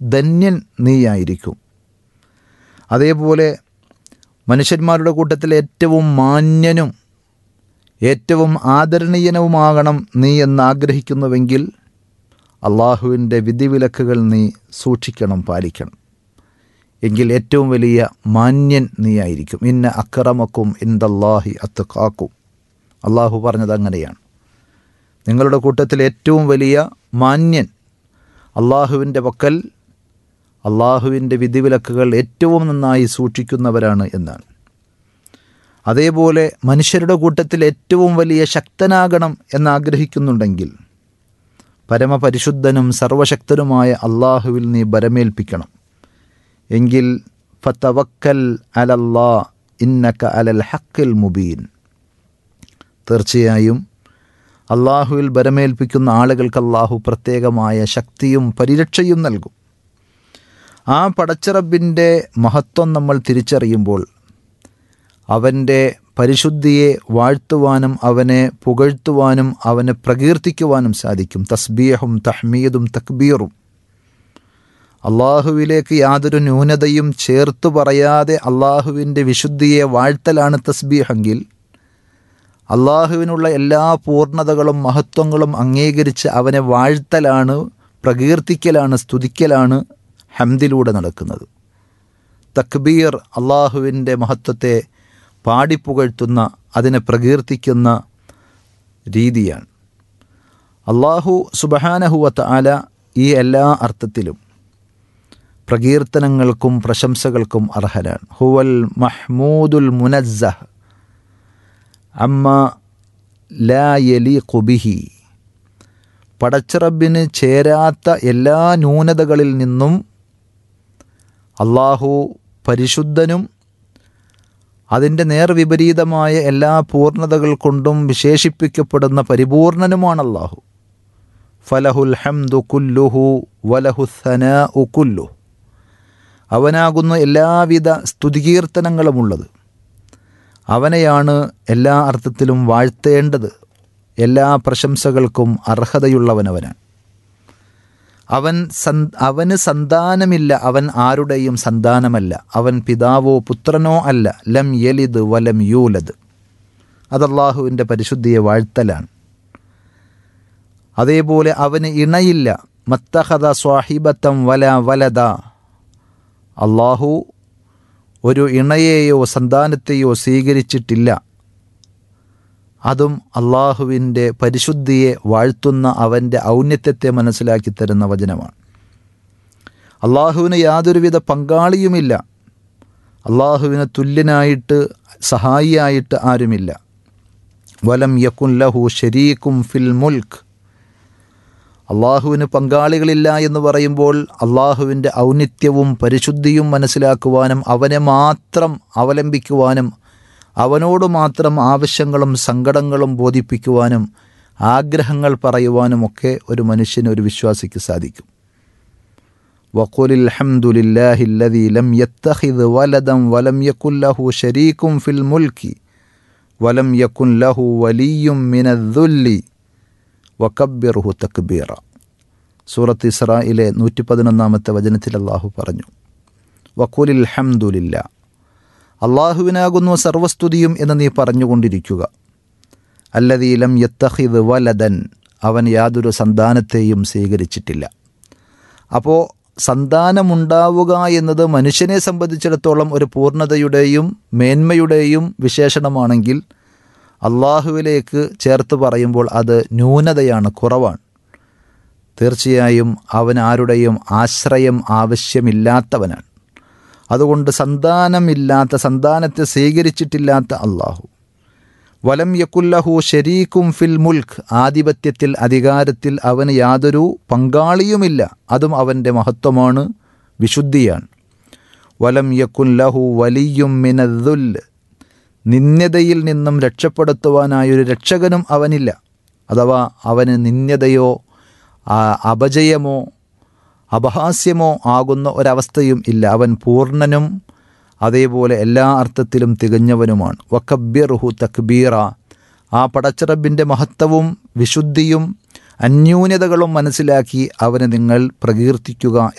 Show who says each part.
Speaker 1: ധന്യൻ നീയായിരിക്കും അതേപോലെ മനുഷ്യന്മാരുടെ കൂട്ടത്തിൽ ഏറ്റവും മാന്യനും ഏറ്റവും ആദരണീയനുമാകണം നീ എന്നാഗ്രഹിക്കുന്നുവെങ്കിൽ അള്ളാഹുവിൻ്റെ വിധിവിലക്കുകൾ നീ സൂക്ഷിക്കണം പാലിക്കണം എങ്കിൽ ഏറ്റവും വലിയ മാന്യൻ നീയായിരിക്കും ഇന്ന അക്രമക്കും ഇന്ദല്ലാഹി അത്ത് കാക്കും അള്ളാഹു പറഞ്ഞത് അങ്ങനെയാണ് നിങ്ങളുടെ കൂട്ടത്തിൽ ഏറ്റവും വലിയ മാന്യൻ അള്ളാഹുവിൻ്റെ പക്കൽ അള്ളാഹുവിൻ്റെ വിധിവിലക്കുകൾ ഏറ്റവും നന്നായി സൂക്ഷിക്കുന്നവരാണ് എന്നാണ് അതേപോലെ മനുഷ്യരുടെ കൂട്ടത്തിൽ ഏറ്റവും വലിയ ശക്തനാകണം എന്നാഗ്രഹിക്കുന്നുണ്ടെങ്കിൽ പരമപരിശുദ്ധനും സർവശക്തനുമായ അള്ളാഹുവിൽ നീ ബരമേൽപ്പിക്കണം എങ്കിൽ ഫത്തവക്കൽ അലല്ലാ ഇന്നക അലൽ ഹക്കിൽ മുബീൻ തീർച്ചയായും അള്ളാഹുവിൽ ബരമേൽപ്പിക്കുന്ന ആളുകൾക്ക് അള്ളാഹു പ്രത്യേകമായ ശക്തിയും പരിരക്ഷയും നൽകും ആ പടച്ചിറബിൻ്റെ മഹത്വം നമ്മൾ തിരിച്ചറിയുമ്പോൾ അവൻ്റെ പരിശുദ്ധിയെ വാഴ്ത്തുവാനും അവനെ പുകഴ്ത്തുവാനും അവനെ പ്രകീർത്തിക്കുവാനും സാധിക്കും തസ്ബീഹും തഹ്മീദും തക്ബീറും അള്ളാഹുവിലേക്ക് യാതൊരു ന്യൂനതയും ചേർത്തു പറയാതെ അള്ളാഹുവിൻ്റെ വിശുദ്ധിയെ വാഴ്ത്തലാണ് തസ്ബീഹെങ്കിൽ അള്ളാഹുവിനുള്ള എല്ലാ പൂർണ്ണതകളും മഹത്വങ്ങളും അംഗീകരിച്ച് അവനെ വാഴ്ത്തലാണ് പ്രകീർത്തിക്കലാണ് സ്തുതിക്കലാണ് ഹംദിലൂടെ നടക്കുന്നത് തക്ബീർ അള്ളാഹുവിൻ്റെ മഹത്വത്തെ പാടിപ്പുകഴ്ത്തുന്ന അതിനെ പ്രകീർത്തിക്കുന്ന രീതിയാണ് അള്ളാഹു സുബഹാനഹുവത്ത് ആല ഈ എല്ലാ അർത്ഥത്തിലും പ്രകീർത്തനങ്ങൾക്കും പ്രശംസകൾക്കും അർഹനാണ് ഹുവൽ മഹ്മൂദുൽ മുനസ്സഹ് അമ്മ ലാ യലി കുബിഹി പടച്ചിറബിന് ചേരാത്ത എല്ലാ ന്യൂനതകളിൽ നിന്നും അള്ളാഹു പരിശുദ്ധനും അതിൻ്റെ നേർവിപരീതമായ എല്ലാ പൂർണ്ണതകൾ കൊണ്ടും വിശേഷിപ്പിക്കപ്പെടുന്ന പരിപൂർണനുമാണ് അള്ളാഹു ഫലഹുൽ ഹംദു കുല്ലുഹു വലഹു സനാ കുല്ലു അവനാകുന്നു എല്ലാവിധ സ്തുതികീർത്തനങ്ങളുമുള്ളത് അവനെയാണ് എല്ലാ അർത്ഥത്തിലും വാഴ്ത്തേണ്ടത് എല്ലാ പ്രശംസകൾക്കും അർഹതയുള്ളവനവനാണ് അവൻ സന് അവന് സന്താനമില്ല അവൻ ആരുടെയും സന്താനമല്ല അവൻ പിതാവോ പുത്രനോ അല്ല ലം യലിദ് വലം യൂലദ് അതല്ലാഹുവിൻ്റെ പരിശുദ്ധിയെ വാഴ്ത്തലാണ് അതേപോലെ അവന് ഇണയില്ല മത്തഹദ സ്വാഹിബത്തം വല വലദ അള്ളാഹു ഒരു ഇണയെയോ സന്താനത്തെയോ സ്വീകരിച്ചിട്ടില്ല അതും അള്ളാഹുവിൻ്റെ പരിശുദ്ധിയെ വാഴ്ത്തുന്ന അവൻ്റെ ഔന്നത്യത്തെ മനസ്സിലാക്കി തരുന്ന വചനമാണ് അള്ളാഹുവിന് യാതൊരുവിധ പങ്കാളിയുമില്ല അള്ളാഹുവിന് തുല്യനായിട്ട് സഹായിയായിട്ട് ആരുമില്ല വലം യക്കുൻ ലഹു ഷരീക്കും ഫിൽ മുൽക്ക് അള്ളാഹുവിന് പങ്കാളികളില്ല എന്ന് പറയുമ്പോൾ അള്ളാഹുവിൻ്റെ ഔന്നിത്യവും പരിശുദ്ധിയും മനസ്സിലാക്കുവാനും അവനെ മാത്രം അവലംബിക്കുവാനും അവനോട് മാത്രം ആവശ്യങ്ങളും സങ്കടങ്ങളും ബോധിപ്പിക്കുവാനും ആഗ്രഹങ്ങൾ പറയുവാനുമൊക്കെ ഒരു മനുഷ്യന് ഒരു വിശ്വാസിക്ക് സാധിക്കും വഖുലിൽ ഹംദുലില്ലാഹില്ലദീ ലം യത്തഖിദ് വലദം വലം യക്കുൻ ലഹു ഷരീക്കും ഫിൽ മുൽക്കി വലം യക്കുൻ ലഹു വലിയും മിനദ്ദുല്ലി വക്കബ്ബിർഹു തക്ബീറ സൂറത്ത് ഇസ്രായിലെ നൂറ്റി പതിനൊന്നാമത്തെ വചനത്തിൽ അള്ളാഹു പറഞ്ഞു വക്കുലിൽ ഹംദുലില്ല അള്ളാഹുവിനാകുന്നു സർവസ്തുതിയും എന്ന് നീ പറഞ്ഞുകൊണ്ടിരിക്കുക അല്ലതീലം യത്തഹിദ് വലദൻ അവൻ യാതൊരു സന്താനത്തെയും സ്വീകരിച്ചിട്ടില്ല അപ്പോൾ സന്താനമുണ്ടാവുക എന്നത് മനുഷ്യനെ സംബന്ധിച്ചിടത്തോളം ഒരു പൂർണ്ണതയുടെയും മേന്മയുടെയും വിശേഷണമാണെങ്കിൽ അള്ളാഹുവിലേക്ക് ചേർത്ത് പറയുമ്പോൾ അത് ന്യൂനതയാണ് കുറവാണ് തീർച്ചയായും അവൻ ആരുടെയും ആശ്രയം ആവശ്യമില്ലാത്തവനാണ് അതുകൊണ്ട് സന്താനമില്ലാത്ത സന്താനത്തെ സ്വീകരിച്ചിട്ടില്ലാത്ത അള്ളാഹു വലം യക്കുല്ലഹു ഷരീക്കും ഫിൽ മുൽക്ക് ആധിപത്യത്തിൽ അധികാരത്തിൽ അവന് യാതൊരു പങ്കാളിയുമില്ല അതും അവൻ്റെ മഹത്വമാണ് വിശുദ്ധിയാണ് വലം യക്കുൻ ലഹു വലിയും മിനദ്ദുൽ നിന്യതയിൽ നിന്നും രക്ഷപ്പെടുത്തുവാനായൊരു രക്ഷകനും അവനില്ല അഥവാ അവന് നിന്യതയോ അപജയമോ അപഹാസ്യമോ ആകുന്ന ഒരവസ്ഥയും ഇല്ല അവൻ പൂർണ്ണനും അതേപോലെ എല്ലാ അർത്ഥത്തിലും തികഞ്ഞവനുമാണ് വക്കബ്യറുഹു തക്ബീറ ആ പടച്ചിറബിൻ്റെ മഹത്വവും വിശുദ്ധിയും അന്യൂനതകളും മനസ്സിലാക്കി അവനെ നിങ്ങൾ പ്രകീർത്തിക്കുക